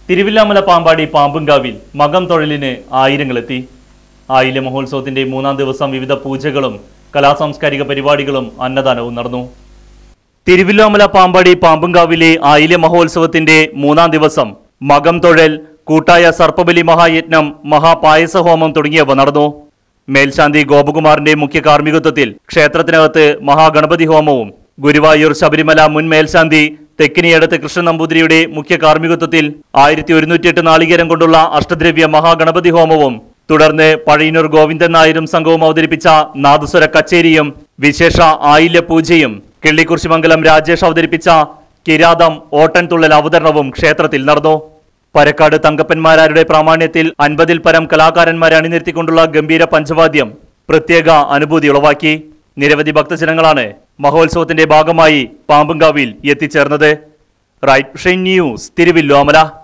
തിരുവില്ലാമല പാമ്പാടി പാമ്പുംകാവിൽ മകം തൊഴിലിന് ആയിരങ്ങളെത്തി ആയില്യ മഹോത്സവത്തിന്റെ മൂന്നാം ദിവസം വിവിധ പൂജകളും കലാസാംസ്കാരിക പരിപാടികളും അന്നദാനവും നടന്നു തിരുവില്ലാമല പാമ്പാടി പാമ്പുംകാവിലെ ആയില്യ മഹോത്സവത്തിന്റെ മൂന്നാം ദിവസം മകം തൊഴൽ കൂട്ടായ സർപ്പബലി മഹായജ്ഞം മഹാപായസഹോമം തുടങ്ങിയവ നടന്നു മേൽശാന്തി ഗോപകുമാറിന്റെ മുഖ്യ കാർമ്മികത്വത്തിൽ ക്ഷേത്രത്തിനകത്ത് മഹാഗണപതി ഹോമവും ഗുരുവായൂർ ശബരിമല മുൻ മേൽശാന്തി തെക്കിനിയടത്ത് കൃഷ്ണൻ നമ്പൂതിരിയുടെ മുഖ്യ കാർമ്മികത്വത്തിൽ ആയിരത്തി ഒരുന്നൂറ്റിയെട്ട് നാളികേരം കൊണ്ടുള്ള അഷ്ടദ്രവ്യ മഹാഗണപതി ഹോമവും തുടർന്ന് പഴയന്നൂർ ഗോവിന്ദൻ നായരും സംഘവും അവതരിപ്പിച്ച നാദസ്വര കച്ചേരിയും വിശേഷ ആയില്യ പൂജയും കിള്ളിക്കുറിശിമംഗലം രാജേഷ് അവതരിപ്പിച്ച കിരാതം ഓട്ടൻതുള്ളൽ അവതരണവും ക്ഷേത്രത്തിൽ നടന്നു പരക്കാട് തങ്കപ്പന്മാരാരുടെ പ്രാമാണ്യത്തിൽ അൻപതിൽ പരം കലാകാരന്മാരെ അണിനിരത്തിക്കൊണ്ടുള്ള ഗംഭീര പഞ്ചവാദ്യം പ്രത്യേക അനുഭൂതി ഉളവാക്കി നിരവധി ഭക്തജനങ്ങളാണ് മഹോത്സവത്തിന്റെ ഭാഗമായി പാമ്പുംകാവിൽ എത്തിച്ചേർന്നത് റൈറ്റ് ന്യൂസ് തിരുവില്ലോമല